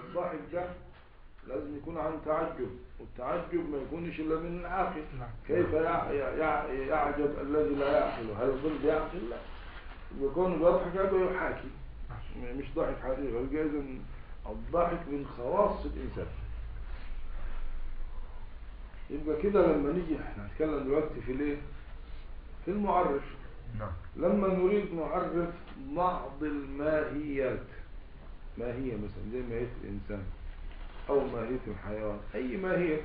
الضحك ده لازم يكون عن تعجب والتعجب ما يكونش الا من العاقل نعم. كيف يع- يع- يعجب الذي لا يعقل هل يظل بيعقل لا يكون بيضحك هذا يحاكي م- مش ضحك حقيقي جايز ان الضحك من خواص الانسان يبقى كده لما نيجي احنا هنتكلم دلوقتي في الايه في المعرف نعم لما نريد نعرف بعض الماهيات ماهية مثلا زي ماهية الإنسان أو ماهية الحيوان أي ماهية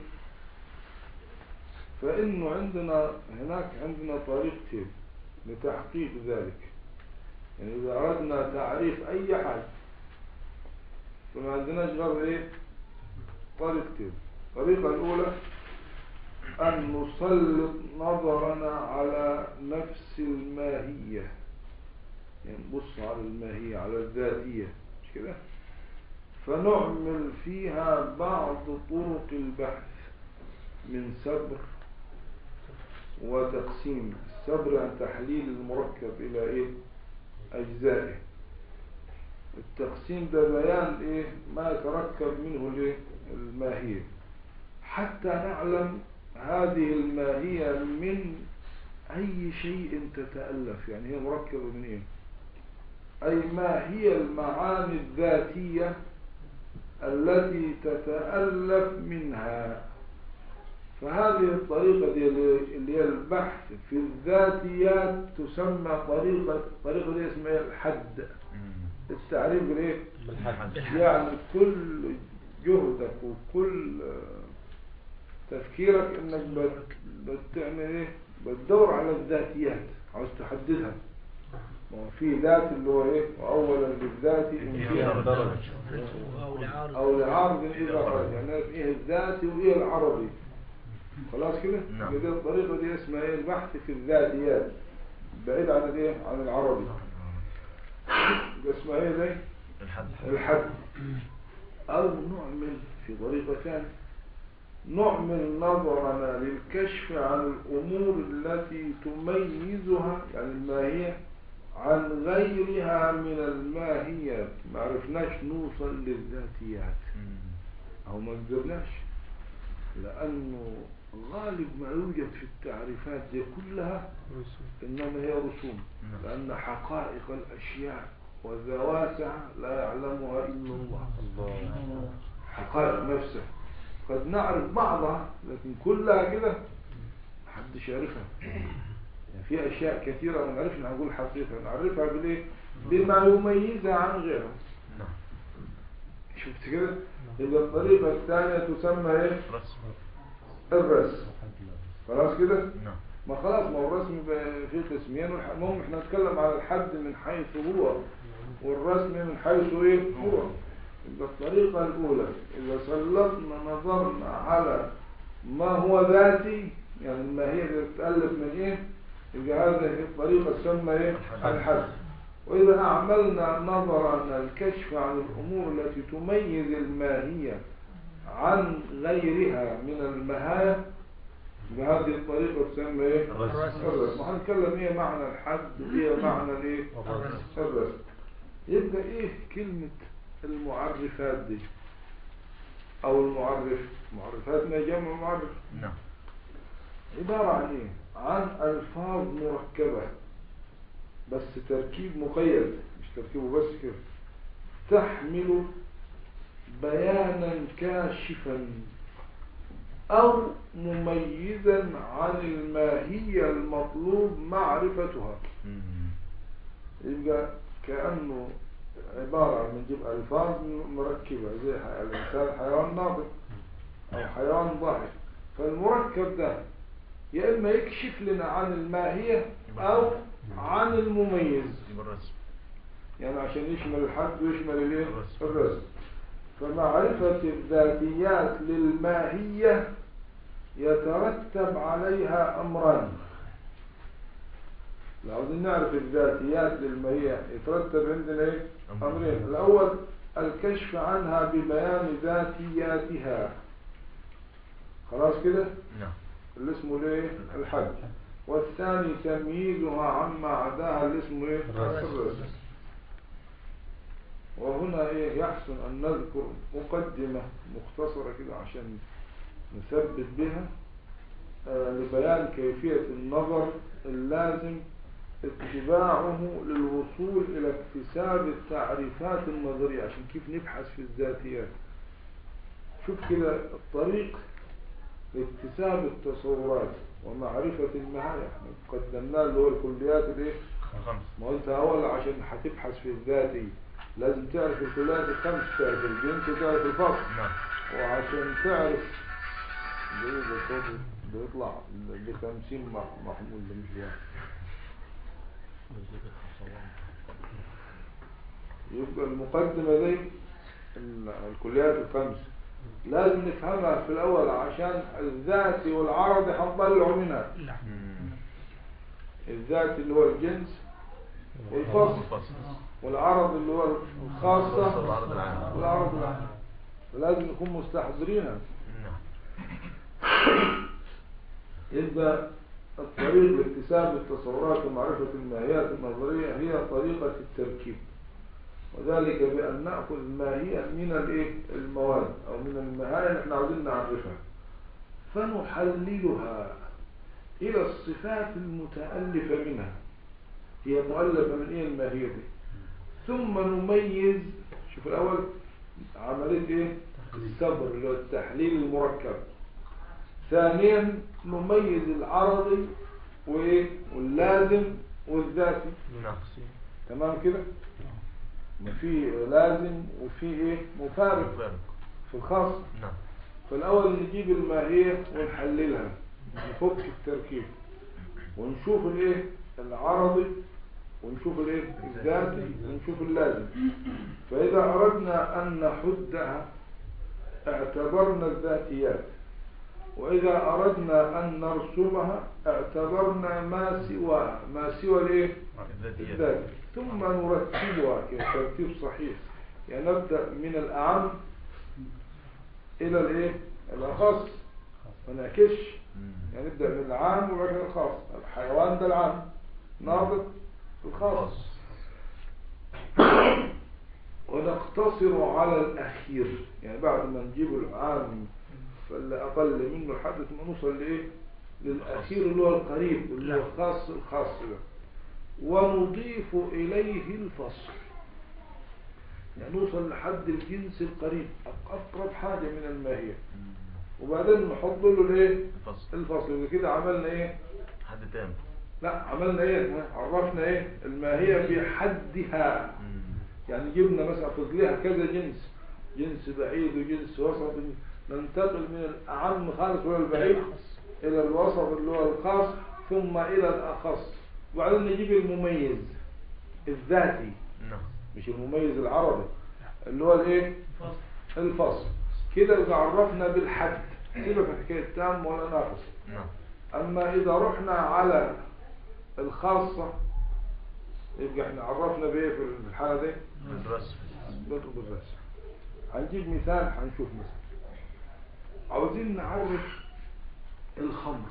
فإنه عندنا هناك عندنا طريقتين لتحقيق ذلك يعني إذا أردنا تعريف أي حاجة فما عندناش غير إيه طريقتين الطريقة الأولى أن نسلط نظرنا على نفس الماهية يعني نبص على الماهية على الذاتية مش كده فنعمل فيها بعض طرق البحث من سبر وتقسيم السبر عن تحليل المركب إلى إيه أجزائه التقسيم ده بيان إيه ما يتركب منه الإيه الماهية حتى نعلم هذه الماهية من أي شيء تتألف يعني هي مركبة من إيه أي ما هي المعاني الذاتية التي تتألف منها فهذه الطريقة دي اللي هي البحث في الذاتيات تسمى طريقة طريقة دي اسمها الحد التعريف بالايه بالحد يعني كل جهدك وكل آه، تفكيرك انك بت- بتعمل ايه بتدور على الذاتيات عاوز تحددها ما هو في ذات اللي هو ايه واولا للذات ان فيها درجة أو لعارض او لعرض اذا خرج يعني ايه الذاتي وايه العرضي خلاص كده نعم. يبقى دي الطريقه دي اسمها ايه البحث في الذاتيات بعيد عن الايه عن العربي يبقى اسمها ايه ده الحد الحد أو نعمل في طريقة ثانية نعمل نظرنا للكشف عن الأمور التي تميزها يعني الماهية عن غيرها من الماهيات ما عرفناش نوصل للذاتيات أو ما قدرناش لأنه غالب ما يوجد في التعريفات دي كلها إنما هي رسوم نعم. لأن حقائق الأشياء وذواتها لا يعلمها إلا الله حقائق نفسها قد نعرف بعضها لكن كلها كده محدش يعرفها يعني في أشياء كثيرة ما نعرفش نقول حقيقة نعرفها بالإيه بما يميزها عن غيرها نعم شفت كده يبقى الطريقة الثانية تسمى إيه رسم الرسم خلاص كده نعم ما خلاص ما هو الرسم بقى فيه قسمين والح- المهم احنا نتكلم على الحد من حيث هو والرسم من حيث ايه هو يبقى الطريقة الأولى إذا سلطنا نظرنا على ما هو ذاتي يعني ما هي اللي تتألف من ايه يبقى هذه الطريقة تسمى ايه الحد. الحد وإذا أعملنا نظرنا الكشف عن الأمور التي تميز الماهية عن غيرها من المهاية بهذه الطريقة تسمى ايه؟ الرسم. الرسم وهنتكلم ايه معنى الحد وايه معنى الايه؟ الرسم. الرسم يبقى ايه كلمة المعرفات دي او المعرف معرفات ما جمع معرف نعم عبارة عن ايه عن الفاظ مركبة بس تركيب مقيد مش تركيبه بس كده تحمل بيانا كاشفا او مميزا عن الماهية المطلوب معرفتها يبقى كأنه عبارة عن نجيب ألفاظ مركبة زي ح- الإنسان حيوان ناطق أو حيوان ضاحك فالمركب ده يا إما يكشف لنا عن الماهية أو عن المميز يبقى الرسم يعني عشان يشمل الحد ويشمل الايه الرسم. الرسم فمعرفة الذاتيات للماهية يترتب عليها أمران لو عاوزين نعرف الذاتيات للماهية يترتب عندنا ايه أمرين. أمرين الأول الكشف عنها ببيان ذاتياتها خلاص كده نعم اللي اسمه الايه الحد والثاني تمييزها عما عداها اللي اسمه ايه الرسم. الرسم وهنا إيه يحسن أن نذكر مقدمة مختصرة كده عشان نثبت بها آه، لبيان كيفية النظر اللازم اتباعه للوصول إلى اكتساب التعريفات النظرية عشان كيف نبحث في الذاتيات شوف كده الطريق لاكتساب التصورات ومعرفة المعاني احنا قدمناه اللي هو الكليات الايه خمس ما قلت اول عشان هتبحث في الذاتي لازم تعرف الكليات الخمس تعرف الجنس وتعرف الفصل نعم وعشان تعرف ده إيه ده صوت بيطلع ب 50 محمول ده مش واحد يبقى المقدمة دي ال- الكليات الخمس لازم نفهمها في الأول عشان الذاتي والعرضي هنطلعوا منها نعم الذاتي اللي هو الجنس والفصل الفصل والعرض اللي هو الخاصة والعرض العام. والعرض العام لازم نكون مستحضرينها نعم يبقى الطريق لاكتساب التصورات ومعرفة الماهيات النظرية هي طريقة التركيب وذلك بأن نأخذ ماهية من الإيه؟ المواد أو من المهاية اللي احنا عاوزين نعرفها فنحللها إلى الصفات المتألفة منها هي مؤلفة من إيه الماهية دي ثم نميز شوف الأول عملية إيه الصبر اللي هو التحليل المركب ثانيا نميز العرضي وإيه واللازم والذاتي نعم تمام كده ما في لازم وفي ايه مفارق فارق في الخاص نعم فالاول نجيب الماهيه ونحللها نفك التركيب ونشوف الايه العرضي ونشوف الايه الذاتي ونشوف اللازم فاذا اردنا ان نحدها اعتبرنا الذاتيات واذا اردنا ان نرسمها اعتبرنا ما سواها ما سوى الايه الذاتيات الذات ثم نرتبها كترتيب صحيح يعني نبدأ من الأعم إلى الإيه؟ الأخص ما نعكسش مم. يعني نبدأ من العام وبعد كده الخاص الحيوان ده العام ناطق الخاص ونقتصر على الأخير يعني بعد ما نجيب العام فاللي أقل منه لحد ما نوصل لإيه؟ للأخير اللي هو القريب اللي هو الخاص الخاص ده ونضيف إليه الفصل يعني نوصل لحد الجنس القريب أقرب حاجة من الماهية مم. وبعدين نحط له الايه الفصل الفصل يبقى كده عملنا ايه حد تام لا عملنا ايه عرفنا ايه الماهية بحدها مم. يعني جبنا مثلا فضلها كذا جنس جنس بعيد وجنس وسط ننتقل من الأعم خالص ولا البعيد إلى الوسط اللي هو الخاص ثم إلى الأخص وبعدين نجيب المميز الذاتي نعم مش المميز العربي اللي هو الايه الفصل كده إذا عرفنا بالحد سيبك من حكاية تام ولا ناقص نعم أما إذا رحنا على الخاصة يبقى احنا عرفنا بإيه في الحالة دي الرسم نضرب الرسم هنجيب مثال هنشوف مثال عاوزين نعرف الخمر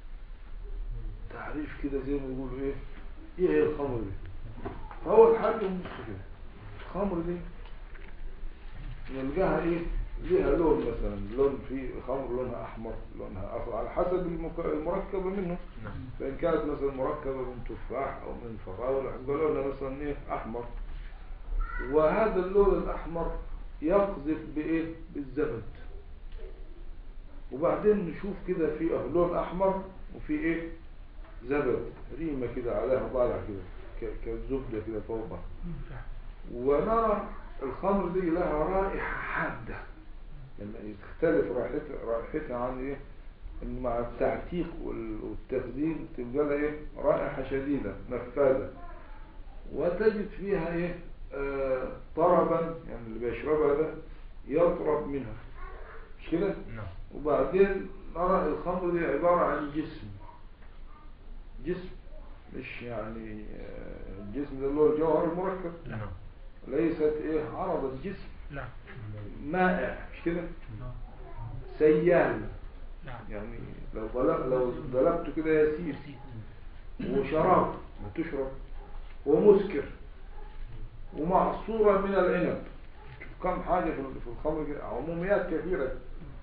تعريف كده زي ما يقولوا ايه ايه هي الخمر دي فأول حاجة نبص كده الخمر دي نلقاها ايه ليها لون مثلا لون في خمر لونها احمر لونها اصفر على حسب المك- المركبة منه نعم فإن كانت مثلا مركبة من تفاح أو من فراولة هنقول لها مثلا إيه أحمر وهذا اللون الأحمر يقذف بإيه بالزبد وبعدين نشوف كده في أهو لون أحمر وفي إيه زبد ريمة كده عليها طالع كده ك- كالزبدة كده فوقها ونرى الخمر دي لها رائحة حادة لما تختلف رائحتها رائحتها عن ايه ان مع التعتيق وال- والتخزين تبقى لها ايه رائحة شديدة نفاذة وتجد فيها ايه آه طربا يعني اللي بيشربها ده يطرب منها مش كده نعم وبعدين نرى الخمر دي عبارة عن جسم جسم مش يعني آه، الجسم ده اللي هو الجوهر المركب نعم ليست ايه عرض الجسم نعم مائع مش كده سيال نعم يعني لو ضلب لو ضلبته كده يسير وشراب ما تشرب ومسكر ومعصورة من العنب شوف كم حاجة في في الخمر كده، عموميات كثيرة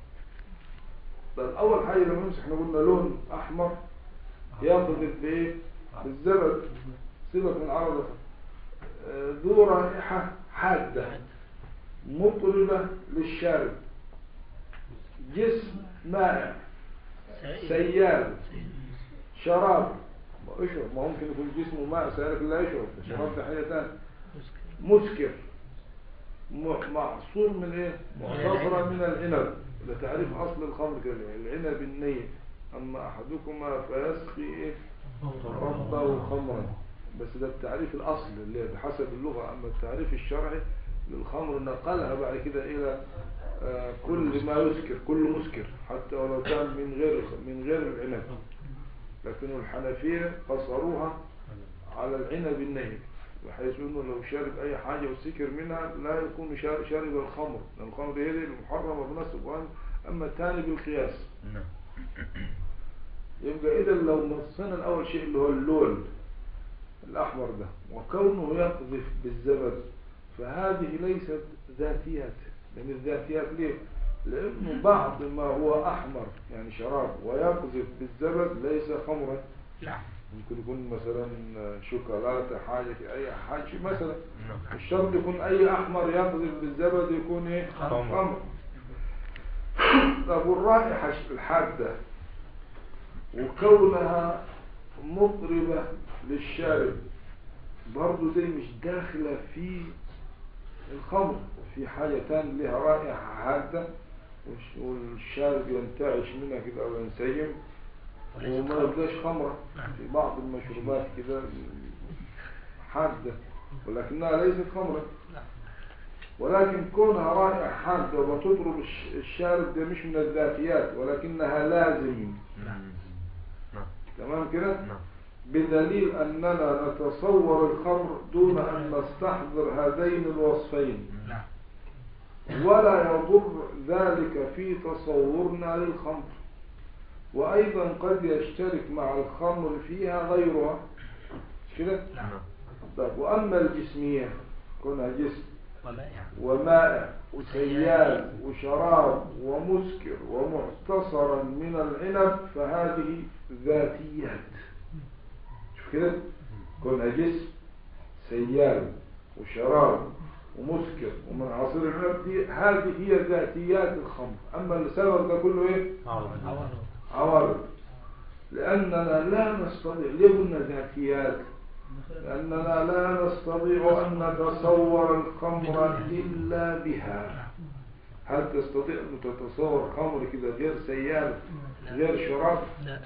بل أول حاجة لما نمسح احنا قلنا لون أحمر يقذف بإيه؟ بالزبد سيبك من العرض آه، ذو رائحة حادة مطربة للشارب جسم مائع سيال شراب ما اشرب ما ممكن يكون جسمه ماء سيالك لا يشرب الشراب ده حاجة تانية مسكر م- معصور من ايه معتصرة من العنب ده تعريف اصل الخمر كده العنب النية اما احدكما فيسقي ايه ربه خمرا بس ده التعريف الاصل اللي بحسب اللغة اما التعريف الشرعي للخمر نقلها بعد كده الى آه، كل ما يسكر كل مسكر حتى ولو كان من غير من غير العنب لكن الحنفية قصروها على العنب النهي بحيث انه لو شرب اي حاجة وسكر منها لا يكون شا- شارب الخمر لان الخمر هي دي المحرمة بنفس القرآن اما الثاني بالقياس نعم يبقى اذا لو نصينا الاول شيء اللي هو اللون الاحمر ده وكونه يقذف بالزبد فهذه ليست ذاتيات لان الذاتيات ليه لانه بعض ما هو احمر يعني شراب ويقذف بالزبد ليس خمرا نعم ممكن يكون مثلا شوكولاتة حاجة اي حاجة مثلا نعم الشرط يكون اي احمر يقذف بالزبد يكون ايه خمر. خمر طب والرائحة الحادة وكونها مطربة للشارب برضو دي مش داخلة في الخمر في حاجة تانية لها رائحة حادة والش- والشارب ينتعش منها كده او ينسجم وما يبقاش خمرة في بعض المشروبات كده حادة ولكنها ليست خمرة ولكن كونها رائحة حادة وتطرب الش- الشارب ده مش من الذاتيات ولكنها لازم نعم نعم تمام كده نعم بدليل أننا نتصور الخمر دون أن نستحضر هذين الوصفين نعم ولا يضر ذلك في تصورنا للخمر وأيضا قد يشترك مع الخمر فيها غيرها مش كده نعم نعم طيب وأما الجسمية كونها جسم ومائع ومائع وسيال وشراب ومسكر ومعتصرا من العنب فهذه ذاتيات شوف كده كونها جسم سيال وشراب ومسكر ومن عصير العنب دي هذه هي ذاتيات الخمر أما السبب ده كله إيه عوارض عوارض لأننا لا نستطيع ليه قلنا ذاتيات لأننا لا نستطيع أن نتصور الخمر إلا بها هل تستطيع أن تتصور خمر كده غير سيال غير شراب لا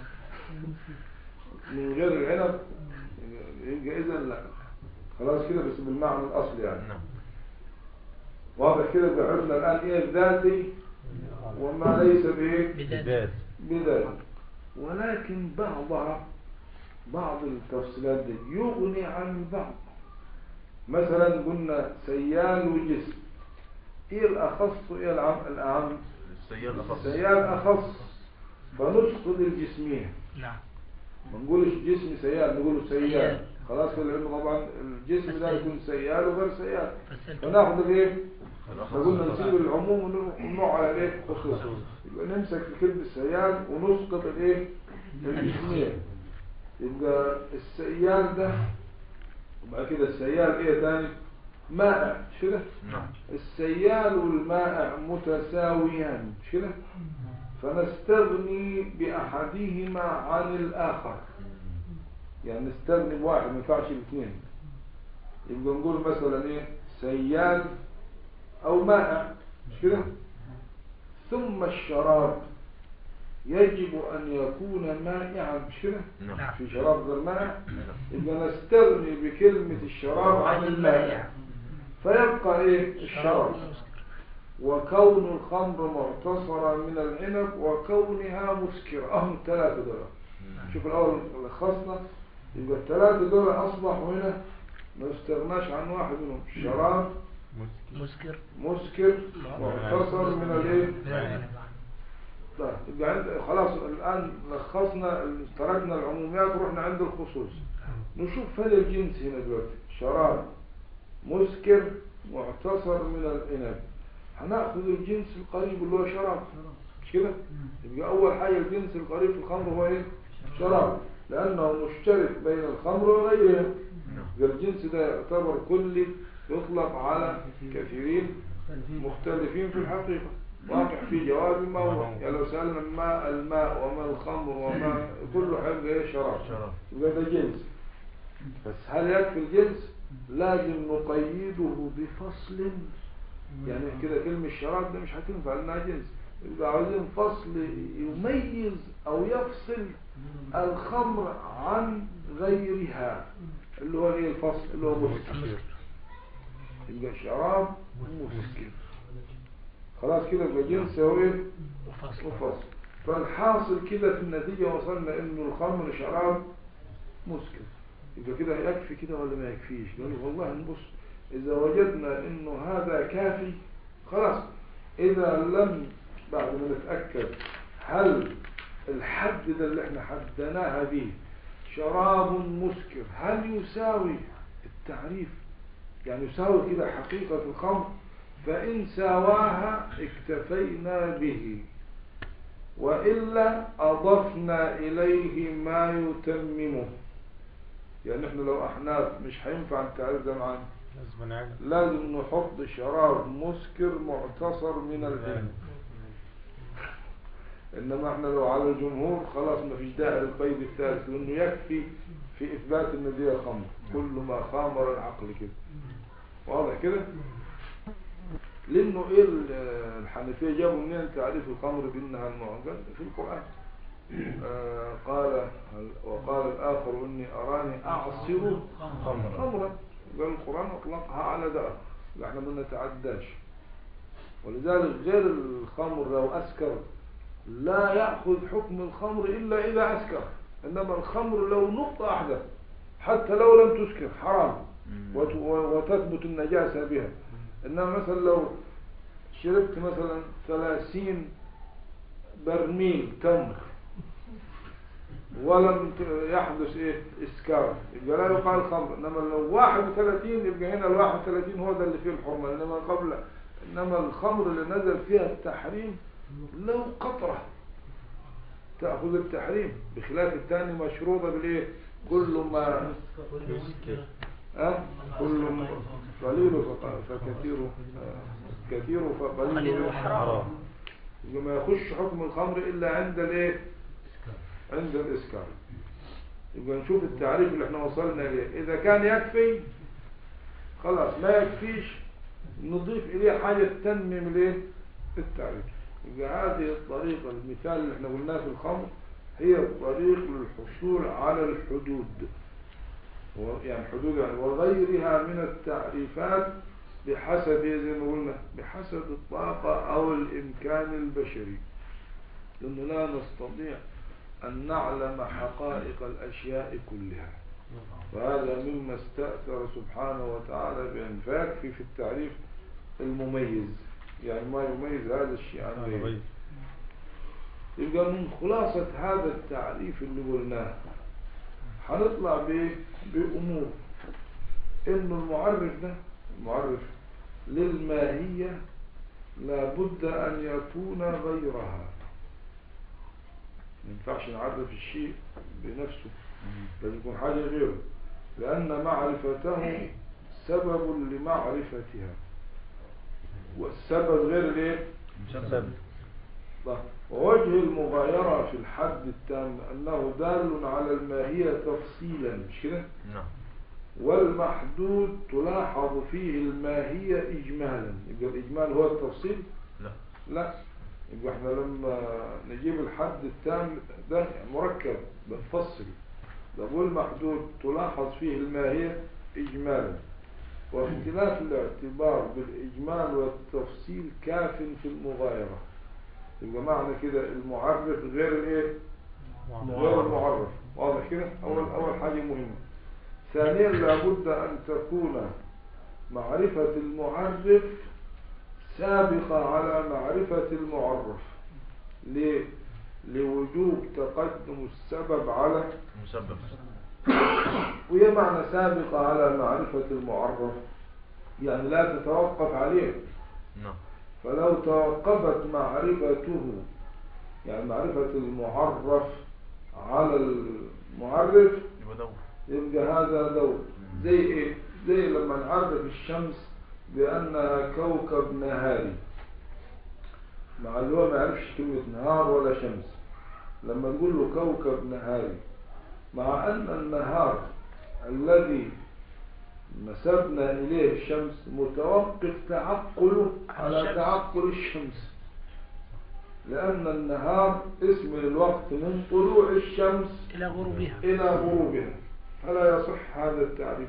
من غير العنب يبقى إذا لا خلاص كده بس بالمعنى الأصلي يعني نعم واضح كده بعرفنا الآن إيه الذاتي وما ليس بإيه بذات بذلك ولكن بعضها بعض التفصيلات دي يغني عن البعض مثلا قلنا سيال وجسم ايه الاخص وايه العم الاعم السيال أخص سيال اخص فنسقط الجسميه نعم ما نقولش جسم سيال نقول سيال سيال. خلاص في العلم طبعا الجسم ده يكون سيال وغير سيال فسلت فناخذ الايه الأخص فقلنا نسيب العموم ونروح على الايه خصوص يبقى نمسك في كلمة السيال ونسقط الايه الجسمية يبقى السيال ده وبعد كده السيال ايه تاني مائع مش كده نعم السيال والمائع متساويان مش كده فنستغني بأحدهما عن الآخر يعني نستغني بواحد ما ينفعش الاثنين يبقى نقول مثلا ايه سيال او مائع مش كده ثم الشراب يجب ان يكون مائعا مش كده نعم في شراب غير مائع يبقى نستغني بكلمة الشراب عن المائع فيبقى ايه الشراب وكون الخمر معتصرة من العنب وكونها مسكرة اهم الثلاثة دول شوف الأول لخصنا يبقى الثلاثة دول أصبحوا هنا ما استغناش عن واحد منهم شراب مسكر مسكر معتصر من الايه لا. طيب يبقى عند خلاص الآن لخصنا تركنا العموميات ورحنا عند الخصوص نشوف فين الجنس هنا دلوقتي شراب مسكر معتصر من العنب هناخذ الجنس القريب اللي هو شراب مش كده يبقى اول حاجه الجنس القريب في الخمر هو ايه شراب لانه مشترك بين الخمر وغيرها يبقى الجنس ده يعتبر كلي يطلق على كثيرين مختلفين في الحقيقه واقع في جواب ما هو يعني لو سالنا ما الماء وما الخمر وما كله هيبقى ايه شراب شراب. يبقى ده جنس بس هل يكفي الجنس لازم نقيده بفصل يعني كده كلمة شراب ده مش هتنفع لانها جنس يبقى عاوزين فصل يميز او يفصل الخمر عن غيرها اللي هو ايه الفصل اللي هو مسكر يبقى شراب مسكر خلاص كده يبقى جنس هو ايه وفصل وفصل فالحاصل كده في النتيجة وصلنا انه الخمر شراب مسكر يبقى كده يكفي كده ولا ما يكفيش قالوا والله نبص اذا وجدنا انه هذا كافي خلاص اذا لم بعد ما نتأكد هل الحد ده اللي احنا حدناها به شراب مسكر هل يساوي التعريف يعني يساوي كده حقيقة الخمر فإن ساواها اكتفينا به وإلا أضفنا إليه ما يتممه يعني احنا لو أحناف مش هينفع التعريف ده معانا لازم نعمل لازم نحط شراب مسكر معتصر من العنب انما احنا لو على الجمهور خلاص ما فيش داعي للقيد الثالث لانه يكفي في اثبات ان دي خمر كل ما خامر العقل كده واضح كده لانه ايه ال- الحنفيه جابوا منين تعريف الخمر بانها المعجن في القران آه قال وقال الاخر اني اراني اعصر خمرا قال القرآن أطلقها على ده لا احنا ما نتعداش ولذلك غير الخمر لو أسكر لا يأخذ حكم الخمر إلا إذا أسكر إنما الخمر لو نقطة واحدة حتى لو لم تسكر حرام وت- وتثبت النجاسة بها إنما مثلا لو شربت مثلا ثلاثين برميل تمر ولم ت- يحدث ايه اسكار يبقى لا يقال خمر انما لو 31 يبقى هنا ال 31 هو ده اللي فيه الحرمه انما قبل انما الخمر اللي نزل فيها التحريم لو قطره تاخذ التحريم بخلاف الثاني مشروطه بالايه كل ما أه؟ كل ما قليل فق- فكثير آه، كثير فقليل قليل حرام. يبقى ما يخش حكم الخمر الا عند الايه عند الإسكار يبقى نشوف التعريف اللي احنا وصلنا إليه إذا كان يكفي خلاص ما يكفيش نضيف إليه حاجة تنمي الايه التعريف يبقى هذه الطريقة المثال اللي احنا قلناه في الخمر هي الطريق للحصول على الحدود و- يعني حدود يعني وغيرها من التعريفات بحسب زي ما قلنا بحسب الطاقة أو الإمكان البشري لأنه لا نستطيع أن نعلم حقائق الأشياء كلها وهذا مما استأثر سبحانه وتعالى بأن فيكفي في التعريف المميز يعني ما يميز هذا الشيء عن غيره يبقى من خلاصة هذا التعريف اللي قلناه هنطلع ب- بأمور إنه المعرف ده المعرف للماهية لابد أن يكون غيرها ما ينفعش نعرف الشيء بنفسه لازم يكون حاجة غيره لأن معرفته سبب لمعرفتها والسبب غير الايه؟ سبب طيب. ووجه المغايرة في الحد التام أنه دال على الماهية تفصيلا مش كده؟ نعم والمحدود تلاحظ فيه الماهية إجمالا يبقى الإجمال هو التفصيل لا لا يبقى احنا لما نجيب الحد التام ده يعني مركب بنفصل بقول محدود تلاحظ فيه الماهية إجمالا واختلاف الاعتبار بالإجمال والتفصيل كاف في المغايرة يبقى معنى كده المعرف غير الايه غير المعرف واضح كده أول أول حاجة مهمة ثانيا لابد أن تكون معرفة المعرف سابقة على معرفة المعرف ليه؟ لوجوب تقدم السبب على مسبب وهي معنى سابقة على معرفة المعرف يعني لا تتوقف عليه نعم فلو توقفت معرفته يعني معرفة المعرف على المعرف يبقى دور يبقى هذا دور زي ايه زي لما نعرف الشمس بانها كوكب نهاري مع اللي هو ما يعرفش كلمة نهار ولا شمس لما نقول له كوكب نهاري مع ان النهار الذي نسبنا اليه الشمس متوقف تعقله على الشمس. تعقل الشمس لان النهار اسم للوقت من طلوع الشمس إلى غروبها إلى غروبها فلا يصح هذا التعريف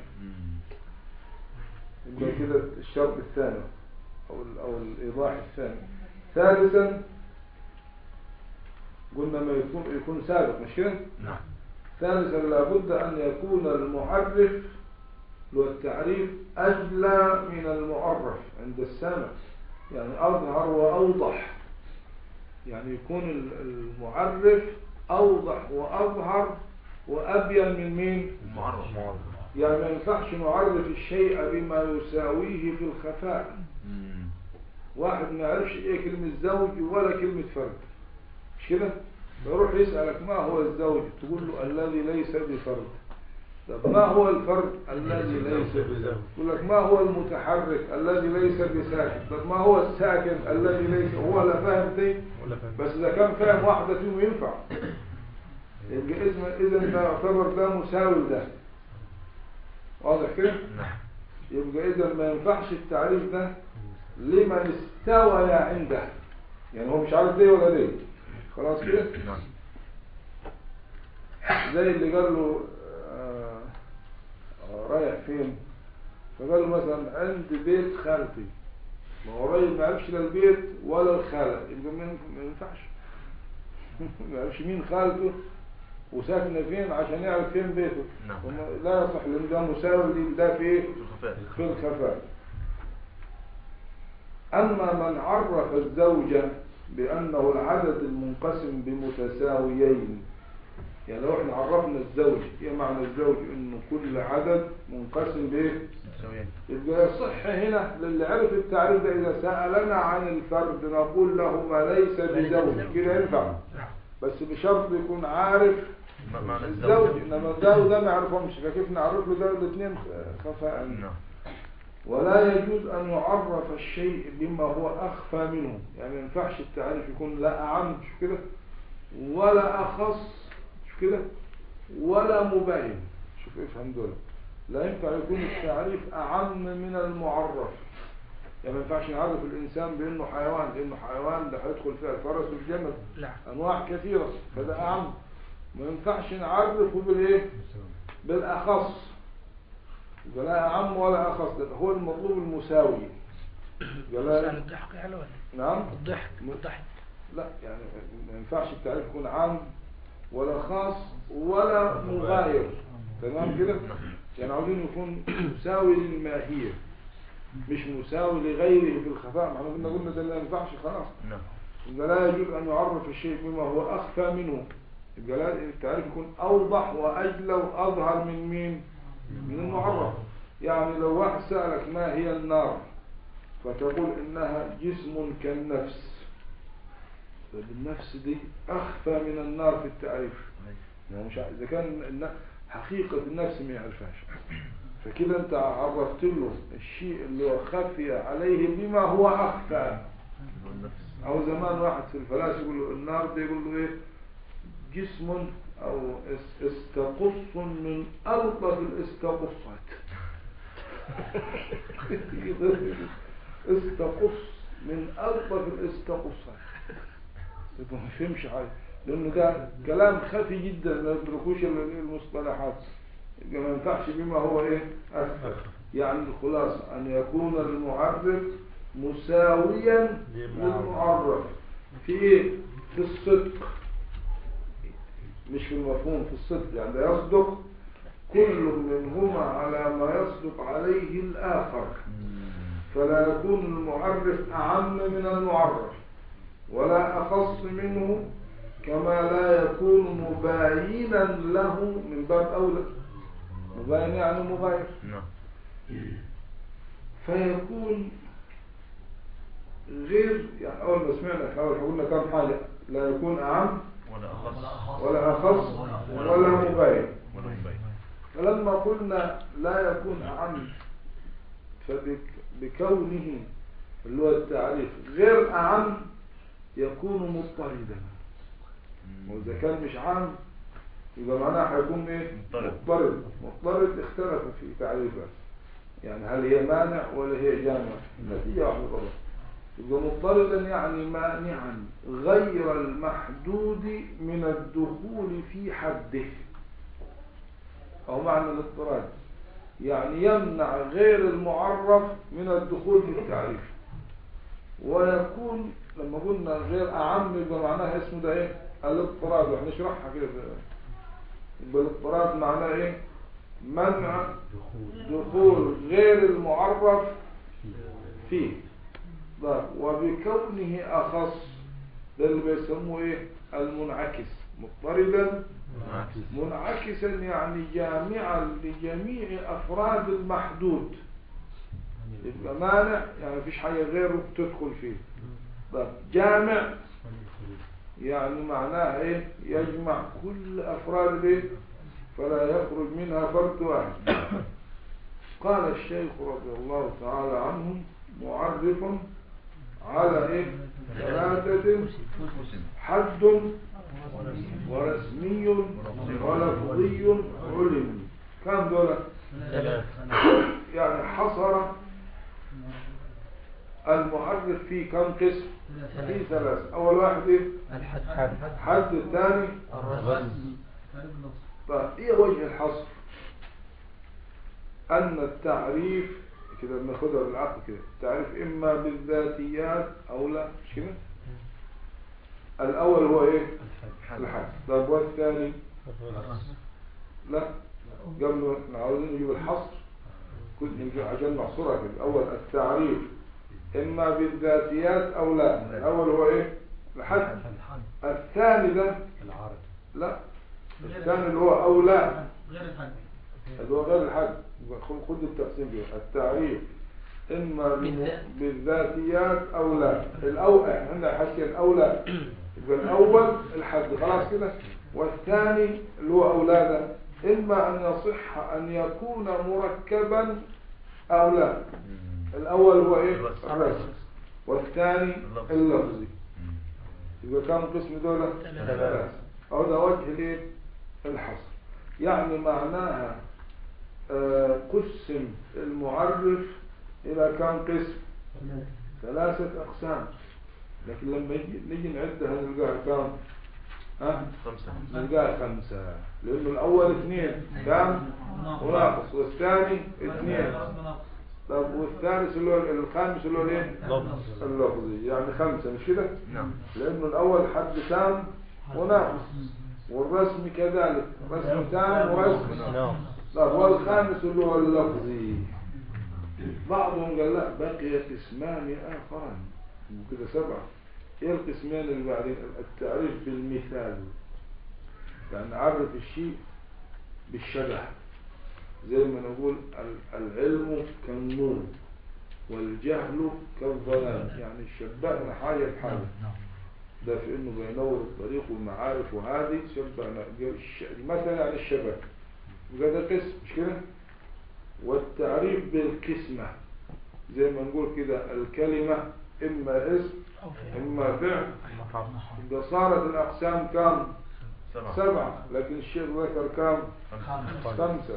يبقى كده الشرط الثاني أو ال- أو الإيضاح الثاني ثالثا قلنا ما يكون يكون سابق مش كده؟ نعم ثالثا لابد أن يكون المعرف والتعريف أجلى من المعرف عند السامع يعني أظهر وأوضح يعني يكون ال- المعرف أوضح وأظهر وأبين من مين؟ معرف معرف يعني ما ينفعش نعرف الشيء بما يساويه في الخفاء واحد ما يعرفش ايه كلمة زوج ولا كلمة فرد مش كده فيروح يسألك ما هو الزوج تقول له الذي ليس بفرد طب ما هو الفرد الذي ليس بزوج يقول لك ما هو المتحرك الذي ليس بساكن طب ما هو الساكن الذي ليس هو لا فاهم دي ولا فاهم بس اذا كان فاهم واحدة فيهم ينفع يبقى اذا اذا ده يعتبر ده مساوي ده واضح كده نعم يبقى اذا ما ينفعش التعريف ده لمن استوى عنده يعني هو مش عارف دي ولا دي خلاص كده نعم زي اللي قال له آه آه، رايح فين فقال له مثلا عند بيت خالتي ما هو راجل ما يعرفش لا البيت ولا الخالة يبقى ما ينف- ما ينفعش ما يعرفش مين خالته وساكنه فين عشان يعرف فين بيته نعم. وما- لا يصح لان ده مساوي ده في ايه في الخفاء في الخفاء أما من عرف الزوجة بأنه العدد المنقسم بمتساويين يعني لو احنا عرفنا الزوج ايه معنى الزوج انه كل عدد منقسم بايه متساويين يبقى يصح هنا للي عرف التعريف ده اذا سألنا عن الفرد نقول له ما ليس بزوج كده ينفع نعم بس بشرط يكون عارف م- معنى الزوج الزوج انما الزوج ده ما يعرفهمش فكيف نعرف له ده الاثنين خفاء نعم ولا يجوز أن يعرف الشيء بما هو أخفى منه يعني ما ينفعش التعريف يكون لا أعم شو كده ولا أخص شو كده ولا مبين شوف افهم دول لا ينفع يكون التعريف أعم من المعرف يعني ما ينفعش نعرف الإنسان بأنه حيوان لأنه حيوان ده هيدخل فيها الفرس والجمل لا أنواع كثيرة فده أعم ما ينفعش نعرفه بالإيه بالأخص يبقى لا أعم ولا أخص ده هو المطلوب المساوي يبقى مثلا لا الضحك حلو ولا نعم الضحك الضحك لا يعني ما ينفعش التعريف يكون عام ولا خاص ولا مغاير تمام كده يعني عاوزين يكون مساوي للماهية مش مساوي لغيره في الخفاء ما احنا كنا قلنا ده ما ينفعش خلاص نعم يبقى لا يجوز أن يعرف الشيء بما هو أخفى منه يبقى لا التعريف يكون أوضح وأجلى وأظهر من مين من المعرف يعني لو واحد سألك ما هي النار فتقول إنها جسم كالنفس طيب النفس دي أخفى من النار في التعريف يعني مش ع- إذا كان الن- حقيقة النفس ما يعرفهاش فكده أنت عرفت له الشيء اللي هو خفي عليه بما هو أخفى اللي هو النفس أو زمان واحد في الفلاسفة يقول له النار ده يقول له إيه جسم أو اس- استقص من ألطف الاستقصات استقص من ألطف الاستقصات يبقى ما فهمش حاجة لأنه ده كلام خفي جدا ما يدركوش ال- المصطلحات يبقى ما ينفعش بما هو إيه أكثر يعني الخلاصة أن يكون المعرف مساويا للمعرف في إيه؟ في الصدق مش في المفهوم في الصدق يعني ده يصدق كل منهما على ما يصدق عليه الآخر فلا يكون المعرف أعم من المعرف ولا أخص منه كما لا يكون مباينا له من باب أولى مباين يعني مغاير نعم فيكون غير يعني أول ما سمعنا إحنا أول قلنا كم حاجة لا يكون أعم ولا أخص ولا أخص ولا مبين ولا مبين فلما قلنا لا يكون أعم فبكونه اللي هو التعريف غير أعم يكون مضطردا وإذا كان مش عام يبقى معناها هيكون ايه مضطرد. مضطرد مضطرد اختلفوا في تعريفها يعني هل هي مانع ولا هي جامع النتيجة واحدة طبعا يبقى مضطردا يعني مانعا غير المحدود من الدخول في حده أو معنى الاضطراد يعني يمنع غير المعرف من الدخول في التعريف ويكون لما قلنا غير أعم يبقى معناها اسمه ده ايه الاضطراد وهنشرحها كده يبقى الاضطراد معناه ايه منع دخول غير المعرف فيه طيب وبكونه أخص ده اللي بيسموه ايه المنعكس مضطردا منعكسا يعني جامعا لجميع أفراد المحدود يبقى مانع يعني مفيش حاجة غيره تدخل فيه طيب جامع يعني معناها ايه يجمع كل أفراد الايه فلا يخرج منها فرد واحد قال الشيخ رضي الله تعالى عنه معرف على ايه ثلاثة حد ورسمي ولفظي علم كم دولة يعني حصر المعرف في كم قسم في ثلاث اول واحد ايه الحد حد الثاني الرسم طيب ايه وجه الحصر ان التعريف كده بناخدها بالعقل كده التعريف اما بالذاتيات او لا مش كده الاول هو ايه الحد طيب والثاني لا قبل احنا عاوزين نجيب الحصر كنت نجيب عشان نحصرها كده الاول التعريف اما بالذاتيات او لا الاول هو ايه الحد الثاني ده العرض لا الثاني اللي هو او لا غير الحد اللي هو غير الحد يبقى خد خد التقسيم كده التعريف اما بالذات. بالذاتيات او لا الاول احنا عندنا حاجتين او لا يبقى الاول الحد خلاص كده والثاني اللي هو اولاده اما ان يصح ان يكون مركبا او لا الاول هو ايه الرسم. الرسم والثاني اللفظ. اللفظي يبقى كم قسم دول ثلاثة أو ده وجه الايه الحصر يعني معناها آه، قسم المعرف إلى كم قسم ثلاثة أقسام لكن لما يجي نيجي نعدها نلقاها كم ها خمسة نلقاها خمسة لأنه الأول اثنين كم وناقص والثاني اثنين طب والثالث اللي هو الخامس اللي هو الايه لفظ. اللفظي يعني خمسة مش كده نعم لأنه الأول حد تام وناقص والرسم كذلك رسم تام ورسم نعم طب والخامس اللي هو اللفظي بعضهم قال لا بقي قسمان آخران كده سبعة ايه القسمان اللي بعدين التعريف بالمثال يعني نعرف الشيء بالشبه زي ما نقول ال- العلم كالنور والجهل كالظلام يعني شبهنا حاجة بحاجة ده في انه بينور الطريق والمعارف وهذه شبهنا الش- مثلا يعني الشبه يبقى ده قسم مش كده والتعريف بالقسمة زي ما نقول كده الكلمة اما اسم أو فعل اما فعل يبقى صارت الاقسام كام سبعة سبعة لكن الشيخ ذكر كام خمسة خمسة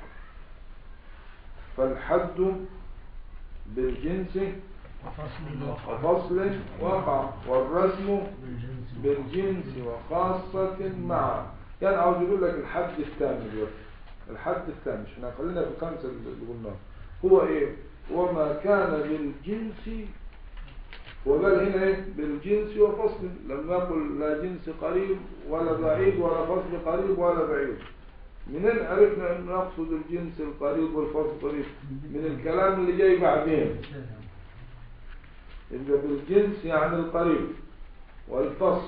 فالحد بالجنس وفصل وفصل وقع والرسم بالجنس وخاصة معا يعني عاوز يقول لك الحد الثاني دلوقتي الحد الثاني مش احنا خلينا في الخمسة اللي قلناها هو ايه هو ما كان بالجنس وقال هنا ايه بالجنس وفصل لم يقل لا جنس قريب ولا بعيد ولا فصل قريب ولا بعيد منين عرفنا ان نقصد الجنس القريب والفصل القريب من الكلام اللي جاي بعدين يبقى بالجنس يعني القريب والفصل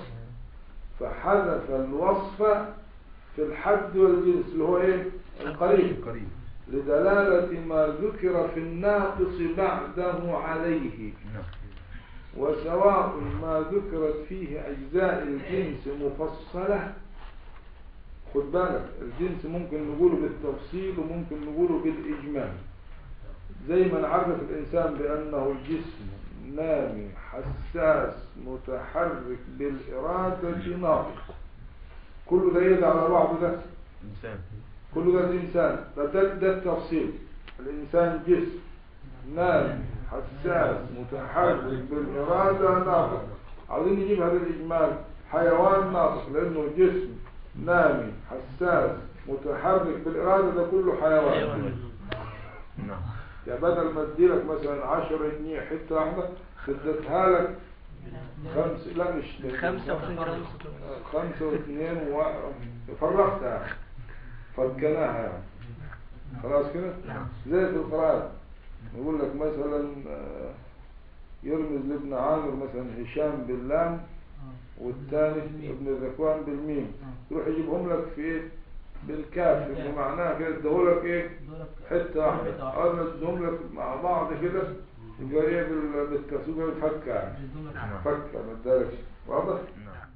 فحذف الوصف في الحد والجنس اللي هو ايه القريب قريب لدلالة ما ذكر في الناقص بعده عليه نعم وسواء ما ذكرت فيه أجزاء الجنس مفصلة خد بالك الجنس ممكن نقوله بالتفصيل وممكن نقوله بالإجمال زي ما نعرف الإنسان بأنه جسم نامي حساس متحرك بالإرادة ناطق كل ده يدعى على بعضه ده إنسان كل ده الإنسان ده, ده, ده التفصيل الإنسان جسم نامي حساس متحرك بالإرادة ناطق عاوزين نجيب هذا الإجمال حيوان ناطق لأنه جسم نامي حساس متحرك بالإرادة ده كله حيوان نعم يعني بدل ما اديلك مثلا 10 جنيه حته واحده اديتها لك خمس لا مش خمسة وخمسة خمسة واثنين و... فرقتها فكناها يعني خلاص كده نعم. زي في القرآن يقول لك مثلا آه، يرمز لابن عامر مثلا هشام باللام والثاني ابن ذكوان بالميم يروح يجيبهم لك في ايه بالكاف اللي معناها كده اديهولك ايه حتة واحدة أول ما تدهم لك مع بعض كده يبقى ايه بال- بالتسويق الفكة يعني نعم فكة ما ادالكش واضح؟ نعم